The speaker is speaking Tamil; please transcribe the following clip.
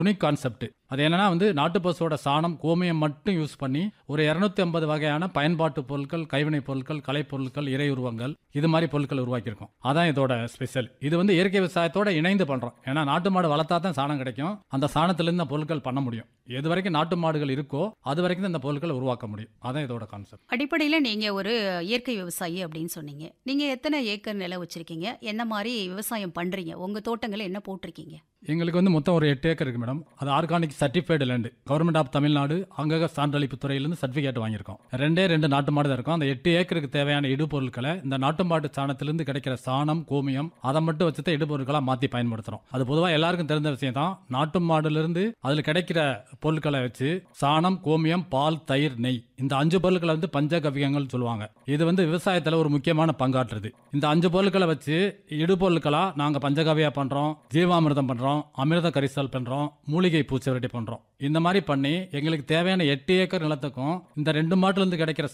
யுனிக் கான்செப்ட் அது என்னன்னா வந்து நாட்டு பசுவோட சாணம் கோமியம் மட்டும் யூஸ் பண்ணி ஒரு இரநூத்தி ஐம்பது வகையான பயன்பாட்டு பொருட்கள் கைவினைப் பொருட்கள் கலைப்பொருட்கள் இறை உருவங்கள் இது மாதிரி பொருட்கள் உருவாக்கியிருக்கோம் அதான் இதோட ஸ்பெஷல் இது வந்து இயற்கை விவசாயத்தோட இணைந்து பண்றோம் ஏன்னா நாட்டு மாடு வளர்த்தா தான் சாணம் கிடைக்கும் அந்த சாணத்திலிருந்து இந்த பொருட்கள் பண்ண முடியும் எது வரைக்கும் நாட்டு மாடுகள் இருக்கோ அது வரைக்கும் தான் இந்த பொருட்களை உருவாக்க முடியும் அதான் இதோட கான்செப்ட் அடிப்படையில் நீங்கள் ஒரு இயற்கை விவசாயி அப்படின்னு சொன்னீங்க நீங்கள் எத்தனை ஏக்கர் நிலம் வச்சுருக்கீங்க என்ன மாதிரி விவசாயம் பண்ணுறீங்க உங்கள் தோட்டங்களில் என்ன போட்டிருக்கீங்க எங்களுக்கு வந்து மொத்தம் ஒரு எட்டு ஏக்கர் இருக்கு மேடம் அது organic certified land government of Tamil Nadu அங்கக சான்றளிப்பு துறையிலிருந்து சர்டிஃபிகேட் வாங்கியிருக்கோம் ரெண்டே ரெண்டு நாட்டு மாடு தான் இருக்கும் அந்த எட்டு ஏக்கருக்கு தேவையான இடுபொருட்களை இந்த நாட்டு மாட்டு சாணத்திலிருந்து கிடைக்கிற சாணம் கோமியம் அதை மட்டும் வச்சு தான் இடுபொருட்களாக மாற்றி பயன்படுத்துகிறோம் அது பொதுவாக எல்லாருக்கும் தெரிஞ்ச விஷயம் தான் நாட்டு மாடுலேருந்து அதில் கிடைக்கிற பொருட்களை வச்சு சாணம் கோமியம் பால் தயிர் நெய் இந்த அஞ்சு பொருட்களை வந்து பஞ்சகவ்யங்கள் சொல்லுவாங்க இது வந்து விவசாயத்தில் ஒரு முக்கியமான பங்காற்றுது இந்த அஞ்சு பொருட்களை வச்சு இடுபொருட்களா நாங்கள் பஞ்சகவ்யா பண்ணுறோம் ஜீவாமிர்தம் பண்ணுறோம் அமிர்த கரிசல் பண்ணுறோம் மூலிகை பூச்சி வெரைட்டி பண்ணுறோம் இந்த மாதிரி பண்ணி எங்களுக்கு தேவையான எட்டு ஏக்கர் நிலத்துக்கும் இந்த ரெண்டு மாட்டுலேருந்து கிடைக்கிற